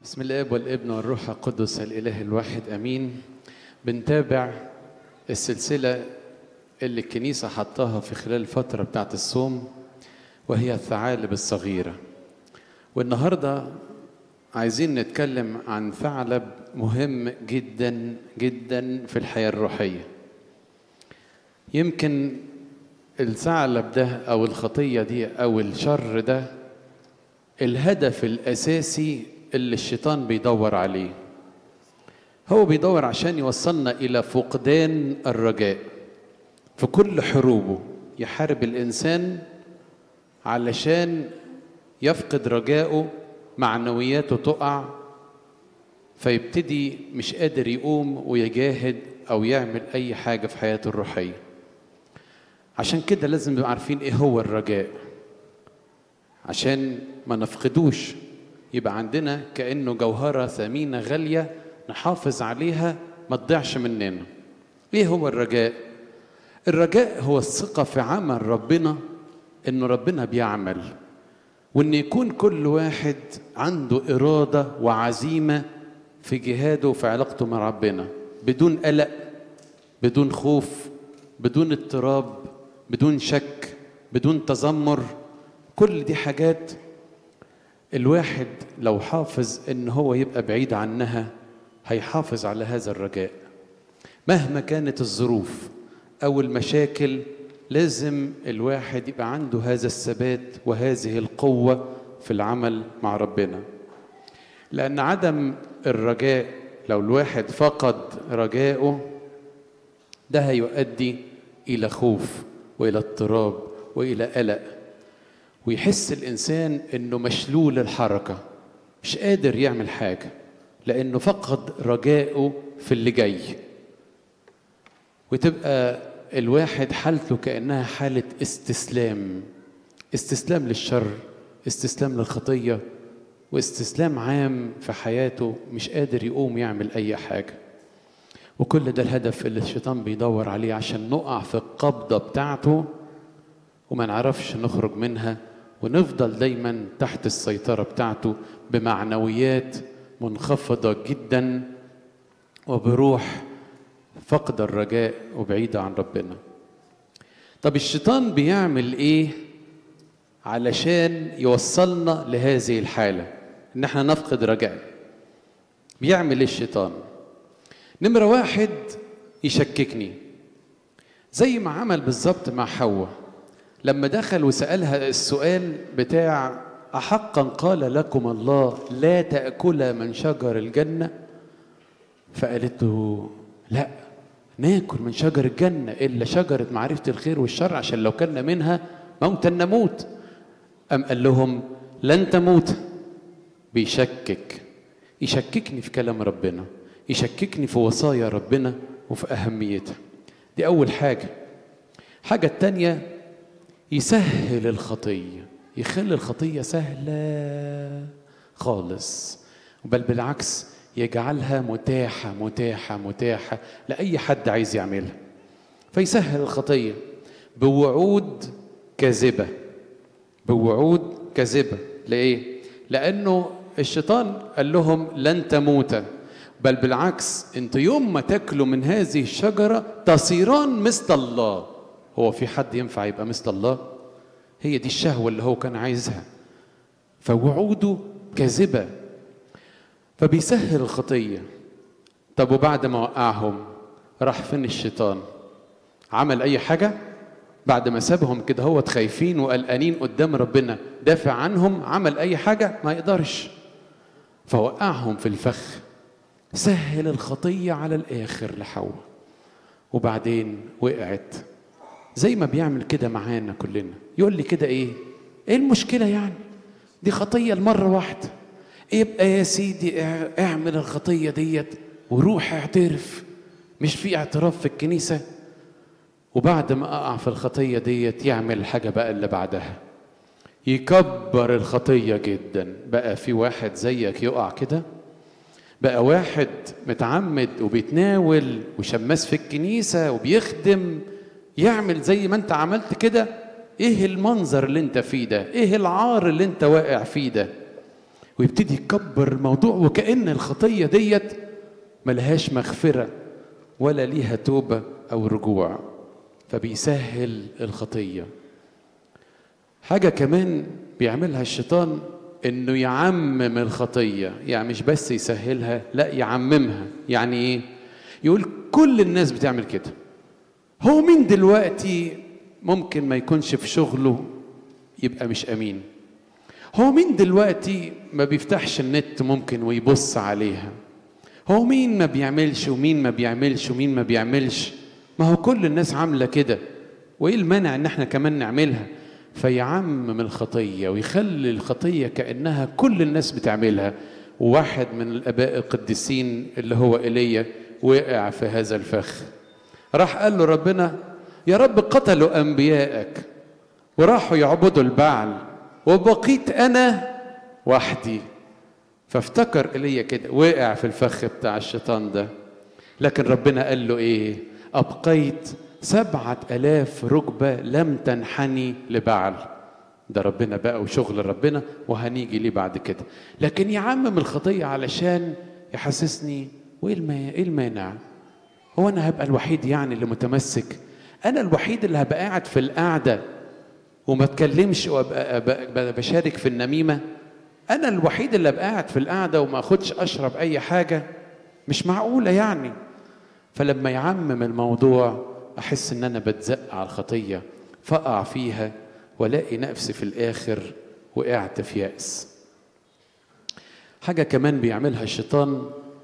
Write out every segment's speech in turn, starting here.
بسم الاب والابن والروح القدس الاله الواحد امين بنتابع السلسله اللي الكنيسه حطاها في خلال الفتره بتاعت الصوم وهي الثعالب الصغيره والنهارده عايزين نتكلم عن ثعلب مهم جدا جدا في الحياه الروحيه يمكن الثعلب ده او الخطيه دي او الشر ده الهدف الاساسي اللي الشيطان بيدور عليه هو بيدور عشان يوصلنا الى فقدان الرجاء في كل حروبه يحارب الانسان علشان يفقد رجاءه معنوياته تقع فيبتدي مش قادر يقوم ويجاهد او يعمل اي حاجه في حياته الروحيه عشان كده لازم نبقى عارفين ايه هو الرجاء عشان ما نفقدوش يبقى عندنا كأنه جوهرة ثمينة غالية نحافظ عليها ما تضيعش مننا ايه هو الرجاء الرجاء هو الثقة في عمل ربنا انه ربنا بيعمل وان يكون كل واحد عنده إرادة وعزيمة في جهاده وفي علاقته مع ربنا بدون قلق بدون خوف بدون اضطراب بدون شك بدون تذمر كل دي حاجات الواحد لو حافظ ان هو يبقى بعيد عنها هيحافظ على هذا الرجاء مهما كانت الظروف او المشاكل لازم الواحد يبقى عنده هذا الثبات وهذه القوه في العمل مع ربنا لان عدم الرجاء لو الواحد فقد رجاءه ده هيؤدي الى خوف والى اضطراب والى قلق ويحس الانسان انه مشلول الحركه مش قادر يعمل حاجه لانه فقد رجائه في اللي جاي وتبقى الواحد حالته كانها حاله استسلام استسلام للشر استسلام للخطيه واستسلام عام في حياته مش قادر يقوم يعمل اي حاجه وكل ده الهدف اللي الشيطان بيدور عليه عشان نقع في القبضه بتاعته وما نعرفش نخرج منها ونفضل دايما تحت السيطرة بتاعته بمعنويات منخفضة جدا وبروح فقد الرجاء وبعيدة عن ربنا طب الشيطان بيعمل ايه علشان يوصلنا لهذه الحالة ان احنا نفقد رجاء بيعمل ايه الشيطان نمرة واحد يشككني زي ما عمل بالظبط مع حواء لما دخل وسألها السؤال بتاع أحقا قال لكم الله لا تأكل من شجر الجنة فقالت له لا ناكل من شجر الجنة إلا شجرة معرفة الخير والشر عشان لو كنا منها موتا نموت أم قال لهم لن تموت بيشكك يشككني في كلام ربنا يشككني في وصايا ربنا وفي أهميتها دي أول حاجة حاجة التانية يسهل الخطية يخلي الخطية سهلة خالص بل بالعكس يجعلها متاحة متاحة متاحة لأي حد عايز يعملها فيسهل الخطية بوعود كاذبة بوعود كاذبة لإيه؟ لأنه الشيطان قال لهم لن تموت بل بالعكس انت يوم ما تاكلوا من هذه الشجرة تصيران مثل الله هو في حد ينفع يبقى مثل الله هي دي الشهوة اللي هو كان عايزها فوعوده كاذبة فبيسهل الخطية طب وبعد ما وقعهم راح فين الشيطان عمل أي حاجة بعد ما سابهم كده هو خايفين وقلقانين قدام ربنا دافع عنهم عمل أي حاجة ما يقدرش فوقعهم في الفخ سهل الخطية على الآخر لحواء وبعدين وقعت زي ما بيعمل كده معانا كلنا يقول لي كده ايه ايه المشكلة يعني دي خطية المرة واحدة يبقى يا سيدي اعمل الخطية ديت وروح اعترف مش في اعتراف في الكنيسة وبعد ما اقع في الخطية ديت يعمل الحاجة بقى اللي بعدها يكبر الخطية جدا بقى في واحد زيك يقع كده بقى واحد متعمد وبيتناول وشماس في الكنيسة وبيخدم يعمل زي ما انت عملت كده ايه المنظر اللي انت فيه ده ايه العار اللي انت واقع فيه ده ويبتدي يكبر الموضوع وكأن الخطية ديت ملهاش مغفرة ولا ليها توبة أو رجوع فبيسهل الخطية حاجة كمان بيعملها الشيطان انه يعمم الخطية يعني مش بس يسهلها لا يعممها يعني ايه يقول كل الناس بتعمل كده هو مين دلوقتي ممكن ما يكونش في شغله يبقى مش امين هو مين دلوقتي ما بيفتحش النت ممكن ويبص عليها هو مين ما بيعملش ومين ما بيعملش ومين ما بيعملش ما هو كل الناس عاملة كده وايه المانع ان احنا كمان نعملها فيعمم الخطية ويخلي الخطية كأنها كل الناس بتعملها وواحد من الآباء القديسين اللي هو إيليا وقع في هذا الفخ راح قال له ربنا يا رب قتلوا أنبيائك وراحوا يعبدوا البعل وبقيت أنا وحدي فافتكر إيليا كده وقع في الفخ بتاع الشيطان ده لكن ربنا قال له إيه أبقيت سبعة ألاف ركبة لم تنحني لبعل ده ربنا بقى وشغل ربنا وهنيجي ليه بعد كده لكن يعمم الخطية علشان يحسسني وايه ايه المانع هو انا هبقى الوحيد يعني اللي متمسك انا الوحيد اللي هبقى قاعد في القعده وما اتكلمش وابقى بشارك في النميمه انا الوحيد اللي ابقى قاعد في القعده وما اخدش اشرب اي حاجه مش معقوله يعني فلما يعمم الموضوع احس ان انا بتزق على الخطيه فاقع فيها والاقي نفسي في الاخر وقعت في ياس حاجه كمان بيعملها الشيطان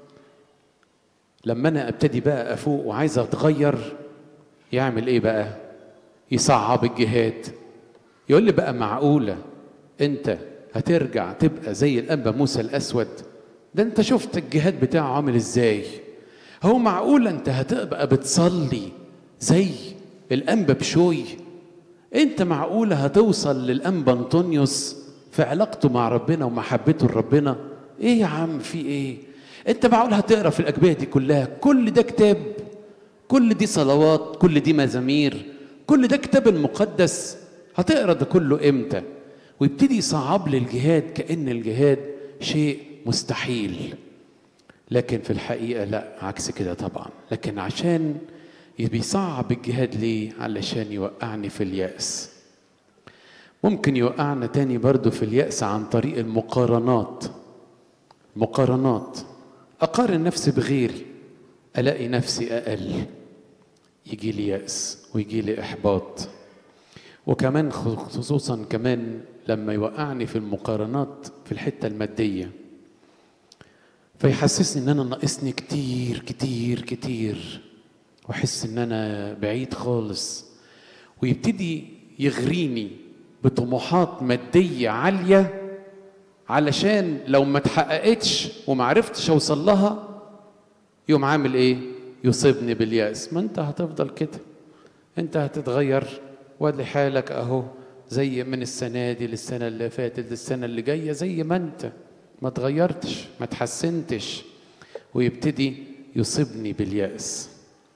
لما انا ابتدي بقى افوق وعايز اتغير يعمل ايه بقى يصعب الجهاد يقول لي بقى معقوله انت هترجع تبقى زي الانبا موسى الاسود ده انت شفت الجهاد بتاعه عامل ازاي هو معقول انت هتبقى بتصلي زي الانبا بشوي انت معقولة هتوصل للانبا انطونيوس في علاقته مع ربنا ومحبته لربنا ايه يا عم في ايه انت معقول هتقرا في الاجبيه دي كلها كل ده كتاب كل دي صلوات كل دي مزامير كل ده كتاب المقدس هتقرا ده كله امتى ويبتدي يصعب لي الجهاد كان الجهاد شيء مستحيل لكن في الحقيقه لا عكس كده طبعا لكن عشان بيصعب الجهاد ليه علشان يوقعني في اليأس ممكن يوقعنا تاني برضو في اليأس عن طريق المقارنات مقارنات أقارن نفسي بغيري ألاقي نفسي أقل يجي لي يأس ويجي لي إحباط وكمان خصوصا كمان لما يوقعني في المقارنات في الحتة المادية فيحسسني ان انا ناقصني كتير كتير كتير واحس ان انا بعيد خالص ويبتدي يغريني بطموحات ماديه عاليه علشان لو ما اتحققتش وما عرفتش اوصل لها يقوم عامل ايه يصيبني بالياس ما انت هتفضل كده انت هتتغير وادي حالك اهو زي من السنه دي للسنه اللي فاتت للسنه اللي جايه زي ما انت ما اتغيرتش ما تحسنتش ويبتدي يصيبني بالياس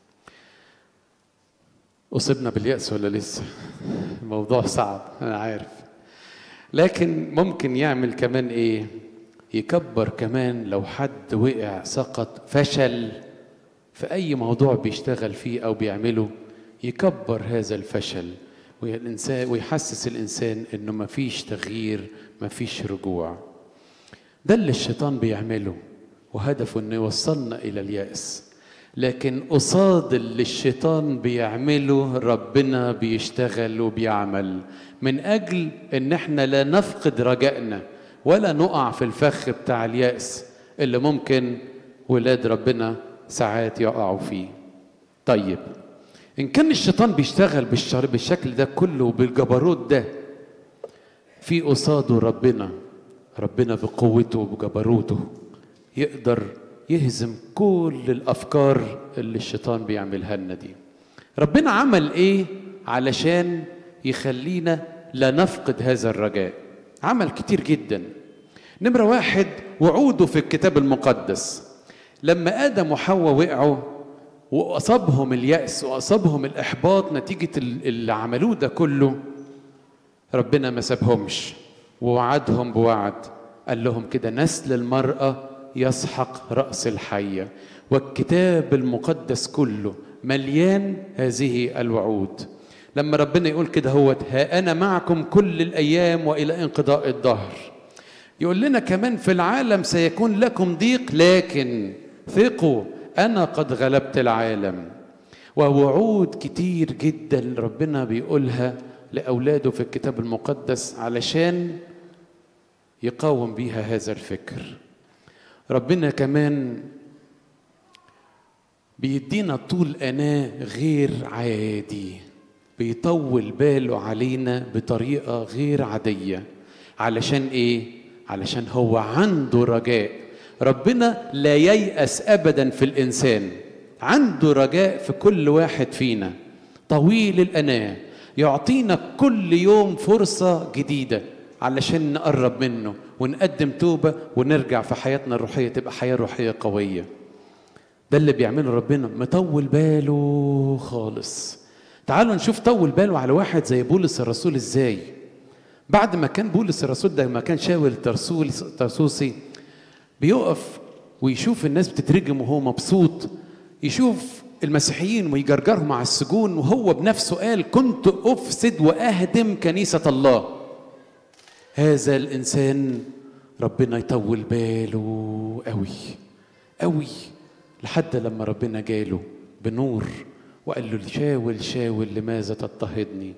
أصبنا باليأس ولا لسه؟ الموضوع صعب أنا عارف لكن ممكن يعمل كمان إيه؟ يكبر كمان لو حد وقع سقط فشل في أي موضوع بيشتغل فيه أو بيعمله يكبر هذا الفشل والإنسان ويحسس الإنسان إنه مفيش تغيير مفيش رجوع ده اللي الشيطان بيعمله وهدفه إنه يوصلنا إلى اليأس لكن قصاد اللي الشيطان بيعمله ربنا بيشتغل وبيعمل من اجل ان احنا لا نفقد رجائنا ولا نقع في الفخ بتاع الياس اللي ممكن ولاد ربنا ساعات يقعوا فيه طيب ان كان الشيطان بيشتغل بالشر بالشكل ده كله وبالجبروت ده في قصاده ربنا ربنا بقوته وبجبروته يقدر يهزم كل الافكار اللي الشيطان بيعملها لنا دي ربنا عمل ايه علشان يخلينا لا نفقد هذا الرجاء عمل كتير جدا نمرة واحد وعوده في الكتاب المقدس لما آدم وحواء وقعوا وأصابهم اليأس وأصابهم الإحباط نتيجة اللي عملوه ده كله ربنا ما سابهمش ووعدهم بوعد قال لهم كده نسل المرأة يسحق رأس الحية والكتاب المقدس كله مليان هذه الوعود لما ربنا يقول كده هو ها أنا معكم كل الأيام وإلى انقضاء الدهر يقول لنا كمان في العالم سيكون لكم ضيق لكن ثقوا أنا قد غلبت العالم ووعود كتير جدا ربنا بيقولها لأولاده في الكتاب المقدس علشان يقاوم بيها هذا الفكر ربنا كمان بيدينا طول أناة غير عادي بيطول باله علينا بطريقة غير عادية علشان إيه؟ علشان هو عنده رجاء ربنا لا ييأس أبدا في الإنسان عنده رجاء في كل واحد فينا طويل الأناة يعطينا كل يوم فرصة جديدة علشان نقرب منه ونقدم توبة ونرجع في حياتنا الروحية تبقى حياة روحية قوية ده اللي بيعمله ربنا مطول باله خالص تعالوا نشوف طول باله على واحد زي بولس الرسول ازاي بعد ما كان بولس الرسول ده ما كان شاول ترسول ترسوسي بيقف ويشوف الناس بتترجم وهو مبسوط يشوف المسيحيين ويجرجرهم على السجون وهو بنفسه قال كنت افسد واهدم كنيسه الله هذا الانسان ربنا يطول باله قوي قوي لحد لما ربنا جاله بنور وقال له شاول شاول لماذا تضطهدني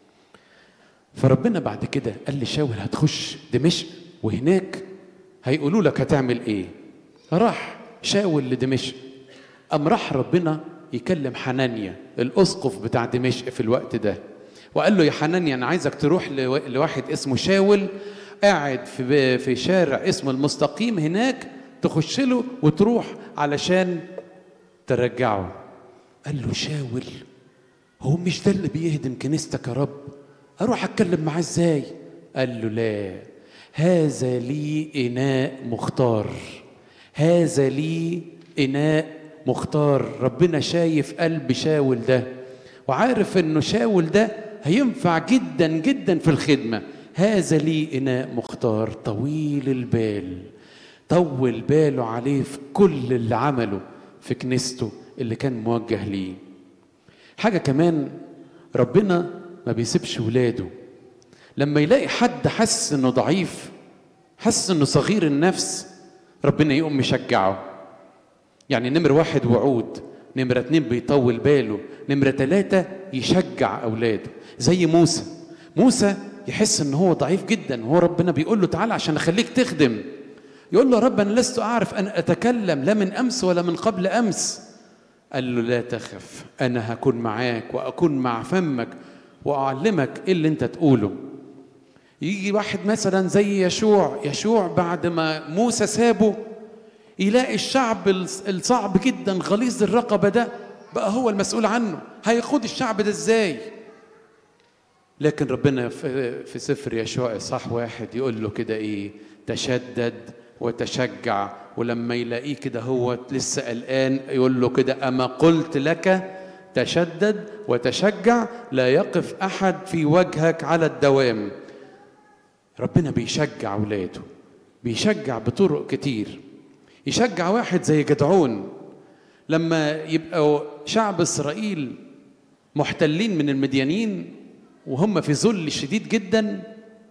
فربنا بعد كده قال لي شاول هتخش دمشق وهناك هيقولوا لك هتعمل ايه راح شاول لدمشق قام راح ربنا يكلم حنانيا الاسقف بتاع دمشق في الوقت ده وقال له يا حنانيا انا عايزك تروح لواحد اسمه شاول قاعد في في شارع اسمه المستقيم هناك تخش له وتروح علشان ترجعه قال له شاول هو مش ده اللي بيهدم كنيستك يا رب اروح اتكلم معاه ازاي قال له لا هذا لي اناء مختار هذا لي اناء مختار ربنا شايف قلب شاول ده وعارف انه شاول ده هينفع جدا جدا في الخدمه هذا لي اناء مختار طويل البال طول باله عليه في كل اللي عمله في كنيسته اللي كان موجه ليه حاجه كمان ربنا ما بيسيبش ولاده لما يلاقي حد حس انه ضعيف حس انه صغير النفس ربنا يقوم مشجعه يعني نمر واحد وعود نمرة اتنين بيطول باله نمرة تلاتة يشجع أولاده زي موسى موسى يحس ان هو ضعيف جدا وهو ربنا بيقول له تعالى عشان اخليك تخدم يقول له يا رب انا لست اعرف ان اتكلم لا من امس ولا من قبل امس قال له لا تخف انا هكون معاك واكون مع فمك واعلمك ايه اللي انت تقوله يجي واحد مثلا زي يشوع يشوع بعد ما موسى سابه يلاقي الشعب الصعب جدا غليظ الرقبه ده بقى هو المسؤول عنه هيقود الشعب ده ازاي لكن ربنا في سفر يشوع صح واحد يقول له كده ايه تشدد وتشجع ولما يلاقيه كده هو لسه قلقان يقول له كده اما قلت لك تشدد وتشجع لا يقف احد في وجهك على الدوام ربنا بيشجع اولاده بيشجع بطرق كتير يشجع واحد زي جدعون لما يبقوا شعب اسرائيل محتلين من المديانين وهم في ذل شديد جدا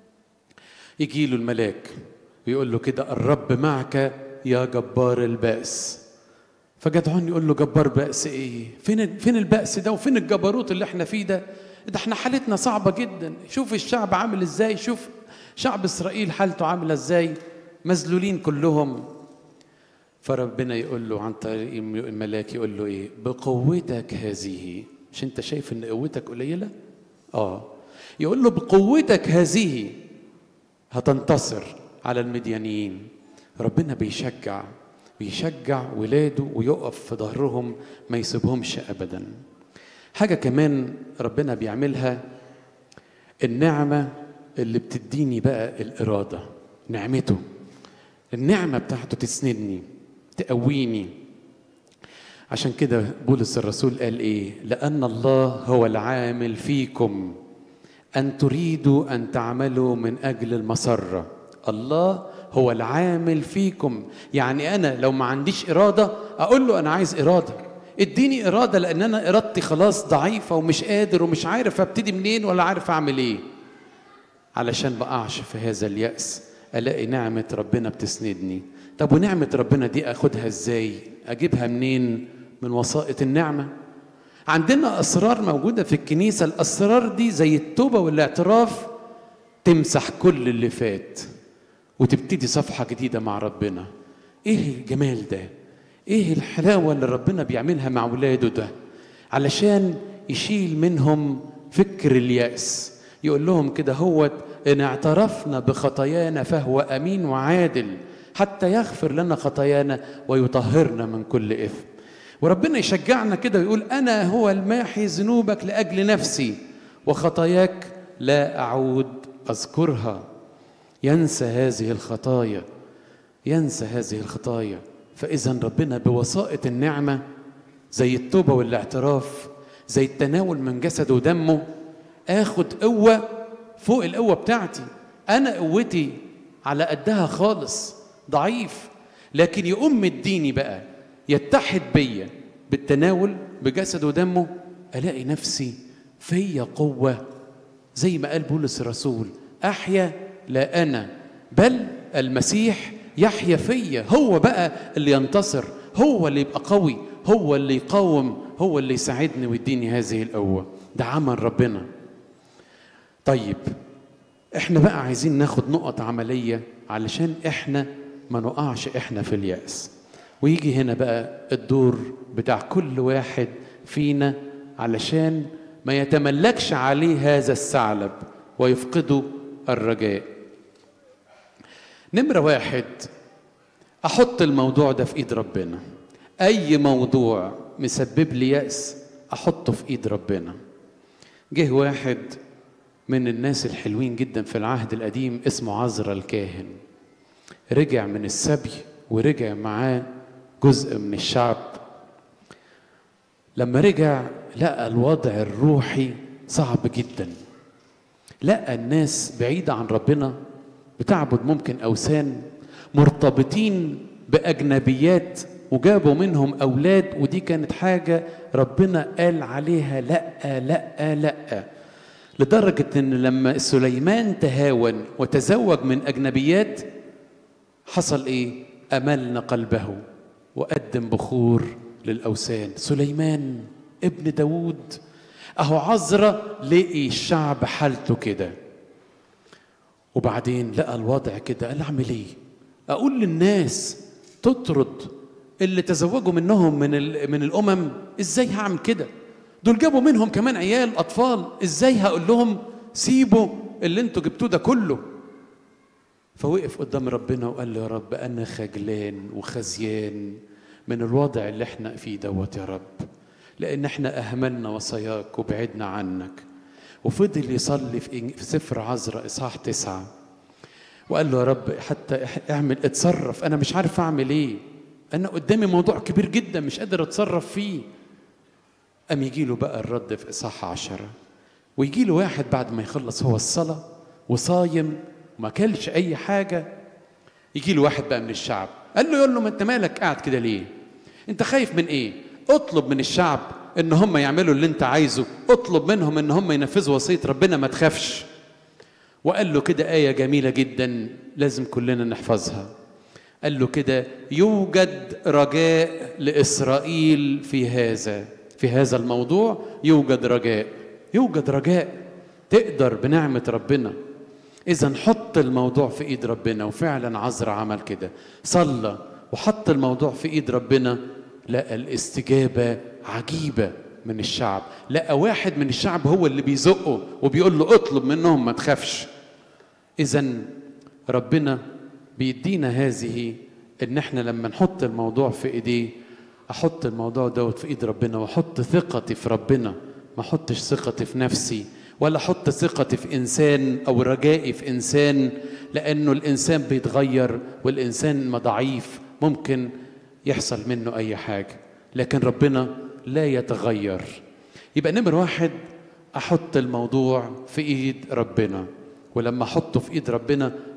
يجي له الملاك ويقول له كده الرب معك يا جبار البأس فجدعون يقول له جبار بأس ايه فين فين البأس ده وفين الجبروت اللي احنا فيه ده ده احنا حالتنا صعبة جدا شوف الشعب عامل ازاي شوف شعب اسرائيل حالته عاملة ازاي مذلولين كلهم فربنا يقول له عن طريق الملاك يقول له ايه بقوتك هذه مش انت شايف ان قوتك قليله اه يقول له بقوتك هذه هتنتصر على المديانيين ربنا بيشجع بيشجع ولاده ويقف في ظهرهم ما يسيبهمش ابدا حاجه كمان ربنا بيعملها النعمه اللي بتديني بقى الاراده نعمته النعمه بتاعته تسندني تقويني عشان كده بولس الرسول قال ايه لان الله هو العامل فيكم ان تريدوا ان تعملوا من اجل المسره الله هو العامل فيكم يعني انا لو ما عنديش اراده اقول له انا عايز اراده اديني اراده لان انا ارادتي خلاص ضعيفه ومش قادر ومش عارف ابتدي منين ولا عارف اعمل ايه علشان بقعش في هذا اليأس الاقي نعمه ربنا بتسندني طب ونعمه ربنا دي اخدها ازاي اجيبها منين من وسائط النعمه عندنا اسرار موجوده في الكنيسه الاسرار دي زي التوبه والاعتراف تمسح كل اللي فات وتبتدي صفحه جديده مع ربنا ايه الجمال ده ايه الحلاوه اللي ربنا بيعملها مع ولاده ده علشان يشيل منهم فكر الياس يقول لهم كده هو ان اعترفنا بخطايانا فهو امين وعادل حتى يغفر لنا خطايانا ويطهرنا من كل اثم وربنا يشجعنا كده ويقول انا هو الماحي ذنوبك لاجل نفسي وخطاياك لا اعود اذكرها ينسى هذه الخطايا ينسى هذه الخطايا فاذا ربنا بوسائط النعمه زي التوبه والاعتراف زي التناول من جسده ودمه اخد قوه فوق القوه بتاعتي انا قوتي على قدها خالص ضعيف لكن يقوم مديني بقى يتحد بيا بالتناول بجسد ودمه الاقي نفسي فيا قوه زي ما قال بولس الرسول احيا لا انا بل المسيح يحيا فيا هو بقى اللي ينتصر هو اللي يبقى قوي هو اللي يقاوم هو اللي يساعدني ويديني هذه القوه ده عمل ربنا طيب احنا بقى عايزين ناخد نقط عمليه علشان احنا ما نقعش احنا في اليأس ويجي هنا بقى الدور بتاع كل واحد فينا علشان ما يتملكش عليه هذا الثعلب ويفقده الرجاء نمرة واحد أحط الموضوع ده في إيد ربنا أي موضوع مسبب لي يأس أحطه في إيد ربنا جه واحد من الناس الحلوين جدا في العهد القديم اسمه عزرا الكاهن رجع من السبي ورجع معاه جزء من الشعب لما رجع لقى الوضع الروحي صعب جدا لقى الناس بعيدة عن ربنا بتعبد ممكن أوثان مرتبطين بأجنبيات وجابوا منهم أولاد ودي كانت حاجة ربنا قال عليها لأ لأ لأ لدرجة إن لما سليمان تهاون وتزوج من أجنبيات حصل إيه؟ أملن قلبه وقدم بخور للأوثان سليمان ابن داود أهو عذرة لقي الشعب حالته كده وبعدين لقى الوضع كده قال أعمل إيه؟ أقول للناس تطرد اللي تزوجوا منهم من من الأمم إزاي هعمل كده؟ دول جابوا منهم كمان عيال أطفال إزاي هقول لهم سيبوا اللي انتوا جبتوه ده كله فوقف قدام ربنا وقال له يا رب أنا خجلان وخزيان من الوضع اللي احنا فيه دوت يا رب لأن احنا أهملنا وصاياك وبعدنا عنك وفضل يصلي في سفر عذراء إصحاح تسعة وقال له يا رب حتى اعمل اتصرف أنا مش عارف أعمل إيه أنا قدامي موضوع كبير جدا مش قادر أتصرف فيه قام يجي له بقى الرد في إصحاح عشرة ويجي له واحد بعد ما يخلص هو الصلاة وصايم وما كلش أي حاجة يجي له واحد بقى من الشعب قال له يقول له ما أنت مالك قاعد كده ليه؟ أنت خايف من إيه؟ اطلب من الشعب ان هم يعملوا اللي انت عايزه اطلب منهم ان هم ينفذوا وصيه ربنا ما تخافش وقال له كده ايه جميله جدا لازم كلنا نحفظها قال له كده يوجد رجاء لاسرائيل في هذا في هذا الموضوع يوجد رجاء يوجد رجاء تقدر بنعمه ربنا اذا حط الموضوع في ايد ربنا وفعلا عذرا عمل كده صلى وحط الموضوع في ايد ربنا لقى الاستجابة عجيبة من الشعب لقى واحد من الشعب هو اللي بيزقه وبيقول له اطلب منهم ما تخافش إذا ربنا بيدينا هذه إن إحنا لما نحط الموضوع في إيديه أحط الموضوع دوت في إيد ربنا وأحط ثقتي في ربنا ما أحطش ثقتي في نفسي ولا أحط ثقتي في إنسان أو رجائي في إنسان لأنه الإنسان بيتغير والإنسان ما ضعيف ممكن يحصل منه أي حاجة لكن ربنا لا يتغير يبقى نمر واحد أحط الموضوع في إيد ربنا ولما أحطه في إيد ربنا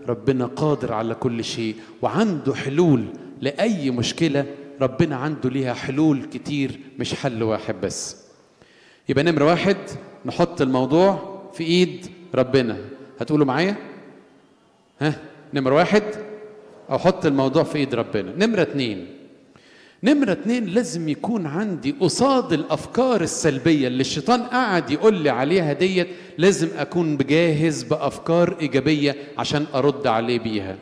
ربنا قادر على كل شيء وعنده حلول لأي مشكلة ربنا عنده ليها حلول كتير مش حل واحد بس يبقى نمرة واحد نحط الموضوع في ايد ربنا هتقولوا معايا ها نمرة واحد او حط الموضوع في ايد ربنا نمرة اتنين نمرة اتنين لازم يكون عندي قصاد الافكار السلبية اللي الشيطان قاعد يقول لي عليها ديت لازم اكون بجاهز بافكار ايجابية عشان ارد عليه بيها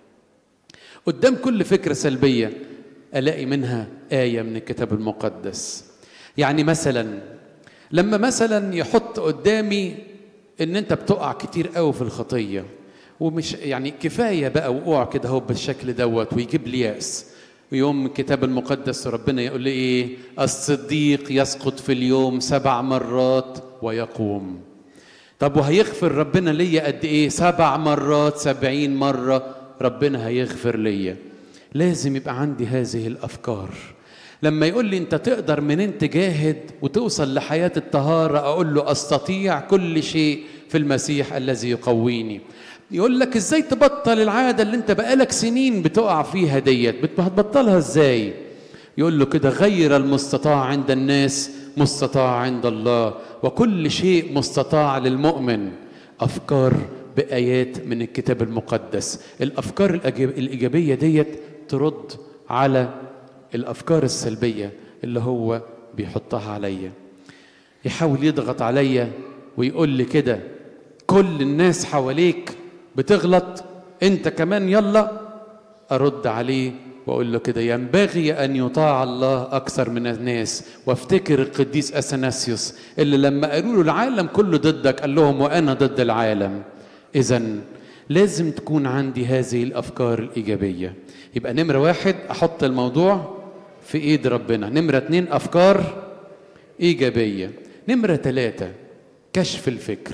قدام كل فكرة سلبية الاقي منها آية من الكتاب المقدس يعني مثلا لما مثلا يحط قدامي ان انت بتقع كتير قوي في الخطيه ومش يعني كفايه بقى وقوع كده هو بالشكل دوت ويجيب لي ياس يوم الكتاب المقدس ربنا يقول لي ايه الصديق يسقط في اليوم سبع مرات ويقوم طب وهيغفر ربنا ليا قد ايه سبع مرات سبعين مرة ربنا هيغفر ليا لازم يبقى عندي هذه الأفكار لما يقول لي انت تقدر منين تجاهد وتوصل لحياة الطهارة اقول له استطيع كل شيء في المسيح الذي يقويني يقول لك ازاي تبطل العادة اللي انت بقالك سنين بتقع فيها ديت بت- هتبطلها ازاي يقول له كده غير المستطاع عند الناس مستطاع عند الله وكل شيء مستطاع للمؤمن افكار بايات من الكتاب المقدس الافكار الأجي- الايجابيه ديت ترد على الافكار السلبيه اللي هو بيحطها عليا يحاول يضغط عليا ويقول لي كده كل الناس حواليك بتغلط انت كمان يلا ارد عليه واقول له كده ينبغي ان يطاع الله اكثر من الناس وافتكر القديس اثناسيوس اللي لما قالوا له العالم كله ضدك قال لهم وانا ضد العالم اذا لازم تكون عندي هذه الافكار الايجابيه يبقى نمره واحد احط الموضوع في ايد ربنا نمره اتنين افكار ايجابيه نمره ثلاثه كشف الفكر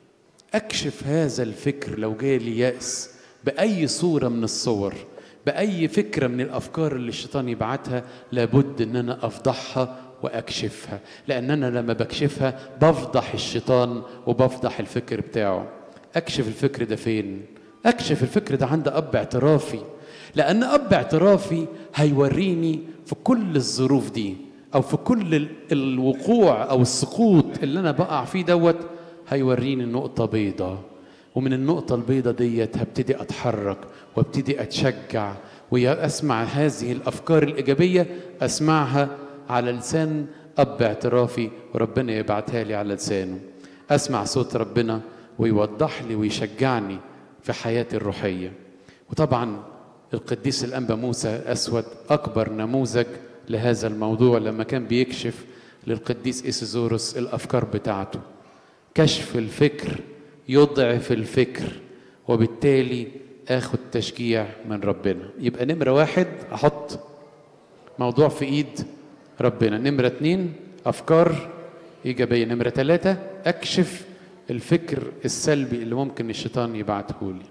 اكشف هذا الفكر لو جالي ياس باي صوره من الصور باي فكره من الافكار اللي الشيطان يبعتها لابد ان انا افضحها واكشفها لان انا لما بكشفها بفضح الشيطان وبفضح الفكر بتاعه اكشف الفكر ده فين اكشف الفكر ده عند اب اعترافي لان اب اعترافي هيوريني في كل الظروف دي او في كل ال- الوقوع او السقوط اللي انا بقع فيه دوت هيوريني نقطة بيضة ومن النقطة البيضة ديت هبتدي أتحرك وابتدي أتشجع وأسمع هذه الأفكار الإيجابية أسمعها على لسان أب اعترافي وربنا يبعتها لي على لسانه أسمع صوت ربنا ويوضح لي ويشجعني في حياتي الروحية وطبعا القديس الأنبا موسى أسود أكبر نموذج لهذا الموضوع لما كان بيكشف للقديس إيسيزوروس الأفكار بتاعته كشف الفكر يضعف الفكر وبالتالي اخد تشجيع من ربنا يبقى نمرة واحد احط موضوع في ايد ربنا نمرة اتنين افكار ايجابية نمرة ثلاثة اكشف الفكر السلبي اللي ممكن الشيطان يبعته لي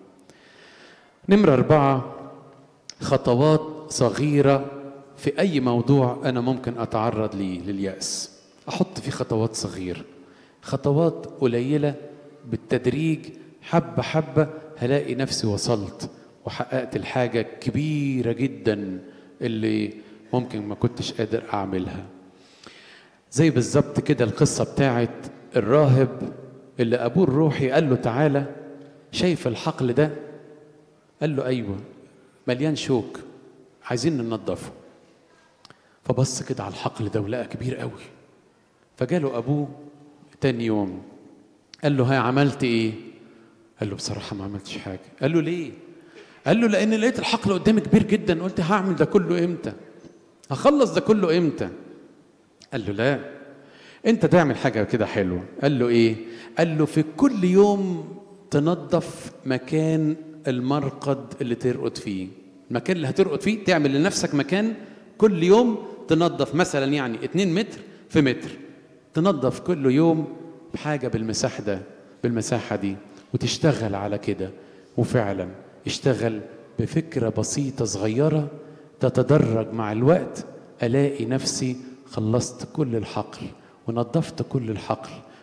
نمرة أربعة خطوات صغيرة في أي موضوع أنا ممكن أتعرض ليه لليأس أحط فيه خطوات صغيرة خطوات قليلة بالتدريج حبة حبة هلاقي نفسي وصلت وحققت الحاجة الكبيرة جدا اللي ممكن ما كنتش قادر أعملها زي بالظبط كده القصة بتاعت الراهب اللي أبوه الروحي قال له تعالى شايف الحقل ده قال له أيوة مليان شوك عايزين ننضفه فبص كده على الحقل ده ولقى كبير قوي فجاله أبوه تاني يوم قال له ها عملت ايه قال له بصراحة ما عملتش حاجة قال له ليه قال له لأن لقيت الحقل قدامي كبير جدا قلت هعمل ده كله امتى هخلص ده كله امتى قال له لا انت تعمل حاجة كده حلوة قال له ايه قال له في كل يوم تنظف مكان المرقد اللي ترقد فيه المكان اللي هترقد فيه تعمل لنفسك مكان كل يوم تنظف مثلا يعني 2 متر في متر تنظف كل يوم بحاجة بالمساحة ده بالمساحة دي وتشتغل على كده وفعلا اشتغل بفكرة بسيطة صغيرة تتدرج مع الوقت ألاقي نفسي خلصت كل الحقل ونظفت كل الحقل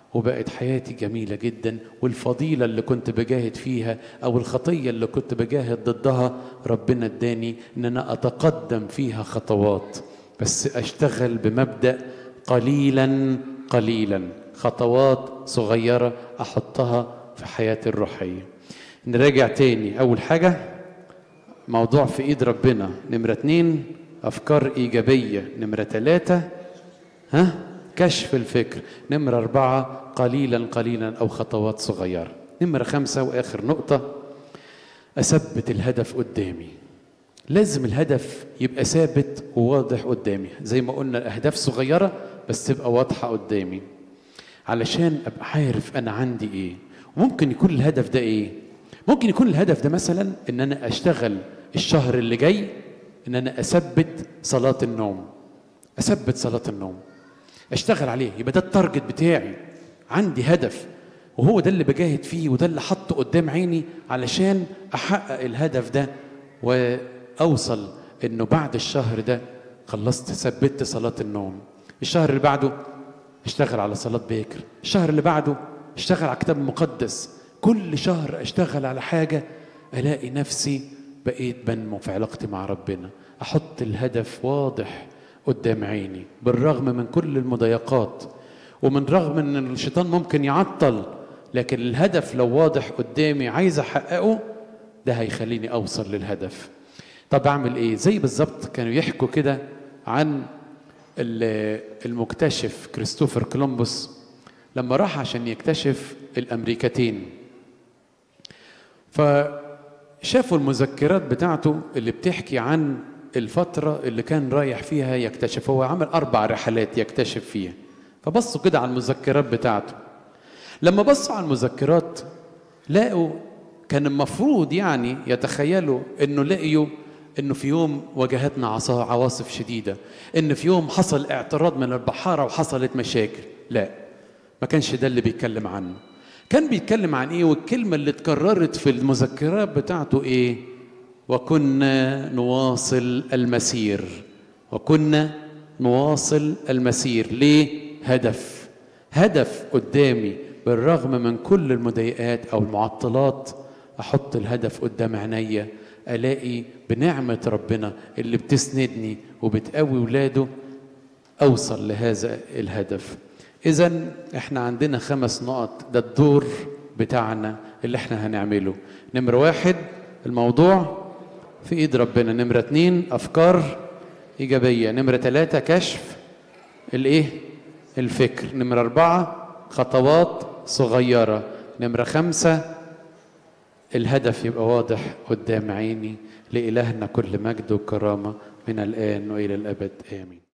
وبقت حياتي جميلة جدا والفضيلة اللي كنت بجاهد فيها أو الخطية اللي كنت بجاهد ضدها ربنا اداني إن أنا أتقدم فيها خطوات بس أشتغل بمبدأ قليلا قليلا خطوات صغيرة أحطها في حياتي الروحية نراجع تاني أول حاجة موضوع في إيد ربنا نمرة اتنين أفكار إيجابية نمرة ثلاثة ها كشف الفكر نمرة أربعة قليلا قليلا أو خطوات صغيرة نمرة خمسة وآخر نقطة أثبت الهدف قدامي لازم الهدف يبقى ثابت وواضح قدامي زي ما قلنا الأهداف صغيرة بس تبقى واضحة قدامي علشان أبقى عارف أنا عندي إيه وممكن يكون الهدف ده إيه ممكن يكون الهدف ده مثلا إن أنا أشتغل الشهر اللي جاي إن أنا أثبت صلاة النوم أثبت صلاة النوم اشتغل عليه يبقى ده التارجت بتاعي عندي هدف وهو ده اللي بجاهد فيه وده اللي حاطه قدام عيني علشان احقق الهدف ده واوصل انه بعد الشهر ده خلصت ثبت صلاة النوم الشهر اللي بعده اشتغل على صلاة بكر الشهر اللي بعده اشتغل على كتاب مقدس كل شهر اشتغل على حاجة الاقي نفسي بقيت بنمو في علاقتي مع ربنا احط الهدف واضح قدام عيني بالرغم من كل المضايقات ومن رغم ان الشيطان ممكن يعطل لكن الهدف لو واضح قدامي عايز احققه ده هيخليني اوصل للهدف طب اعمل ايه زي بالظبط كانوا يحكوا كده عن المكتشف كريستوفر كولومبوس لما راح عشان يكتشف الامريكتين فشافوا المذكرات بتاعته اللي بتحكي عن الفترة اللي كان رايح فيها يكتشف هو عمل أربع رحلات يكتشف فيها فبصوا كده على المذكرات بتاعته لما بصوا على المذكرات لقوا كان المفروض يعني يتخيلوا انه لقيوا انه في يوم واجهتنا عواصف شديده ان في يوم حصل اعتراض من البحاره وحصلت مشاكل لا ما كانش ده اللي بيتكلم عنه كان بيتكلم عن ايه والكلمه اللي اتكررت في المذكرات بتاعته ايه وكنا نواصل المسير وكنا نواصل المسير ليه هدف هدف قدامي بالرغم من كل المضايقات او المعطلات احط الهدف قدام عينيا الاقي بنعمه ربنا اللي بتسندني وبتقوي ولاده اوصل لهذا الهدف اذا احنا عندنا خمس نقط ده الدور بتاعنا اللي احنا هنعمله نمرة واحد الموضوع في ايد ربنا نمرة اتنين افكار ايجابية نمرة ثلاثة كشف الايه الفكر نمرة اربعة خطوات صغيرة نمرة خمسة الهدف يبقى واضح قدام عيني لإلهنا كل مجد وكرامة من الآن وإلى الأبد آمين